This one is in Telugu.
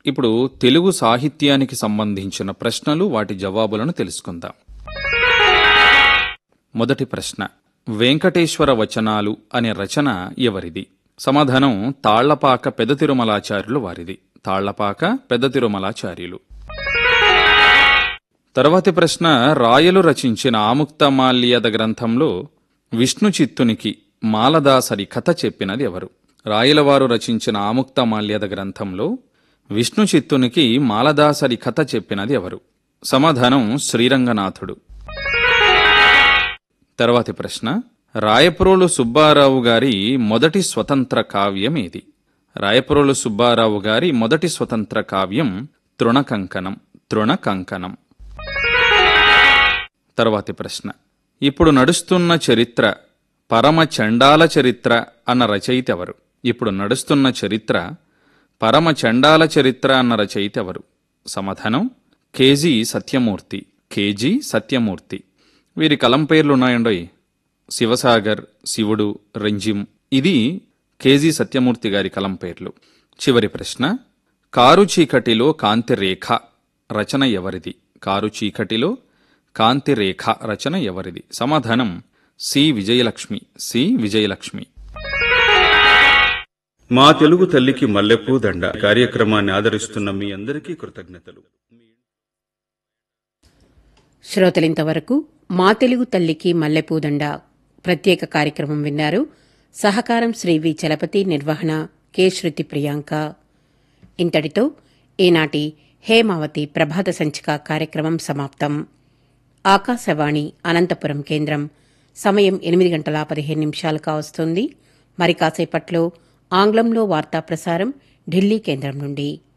ఇప్పుడు తెలుగు సాహిత్యానికి సంబంధించిన ప్రశ్నలు వాటి జవాబులను తెలుసుకుందాం మొదటి ప్రశ్న వెంకటేశ్వర వచనాలు అనే రచన ఎవరిది సమాధానం తాళ్లపాక పెద తిరుమలాచార్యులు వారిది తాళ్లపాక పెద తిరుమలాచార్యులు తర్వాతి ప్రశ్న రాయలు రచించిన ఆముక్తమాల్యద గ్రంథంలో విష్ణు చిత్తునికి మాలదాసరి కథ చెప్పినది ఎవరు రాయలవారు రచించిన ఆముక్తమాల్యద గ్రంథంలో విష్ణు చిత్తునికి మాలదాసరి కథ చెప్పినది ఎవరు సమాధానం శ్రీరంగనాథుడు తర్వాతి ప్రశ్న రాయప్రోలు సుబ్బారావు గారి మొదటి స్వతంత్ర కావ్యం ఏది రాయప్రోలు సుబ్బారావు గారి మొదటి స్వతంత్ర కావ్యం తృణకంకణం తృణకంకణం తర్వాతి ప్రశ్న ఇప్పుడు నడుస్తున్న చరిత్ర పరమ చండాల చరిత్ర అన్న రచయిత ఎవరు ఇప్పుడు నడుస్తున్న చరిత్ర పరమ చండాల చరిత్ర అన్న రచయిత ఎవరు సమాధానం కేజీ సత్యమూర్తి కేజీ సత్యమూర్తి వీరి కలం పేర్లున్నాయండోయ్ శివసాగర్ శివుడు రంజిం ఇది కేజీ సత్యమూర్తి గారి కలం పేర్లు చివరి ప్రశ్న కారు చీకటిలో కాంతి రేఖ రచన ఎవరిది కారు చీకటిలో కాంతి రేఖ రచన ఎవరిది సమాధానం సి విజయలక్ష్మి సి విజయలక్ష్మి మా తెలుగు తల్లికి మల్లెపూ దండ కార్యక్రమాన్ని ఆదరిస్తున్న మీ అందరికీ కృతజ్ఞతలు శ్రోతలింతవరకు మా తెలుగు తల్లికి మల్లెపూదండ ప్రత్యేక కార్యక్రమం విన్నారు సహకారం శ్రీ వి చలపతి నిర్వహణ కె శృతి ప్రియాంక ఇంతటితో ఈనాటి హేమావతి ప్రభాత సంచిక కార్యక్రమం సమాప్తం ఆకాశవాణి అనంతపురం కేంద్రం సమయం ఎనిమిది గంటల పదిహేను నిమిషాలు కావస్తోంది మరి కాసేపట్లో ఆంగ్లంలో వార్తా ప్రసారం ఢిల్లీ కేంద్రం నుండి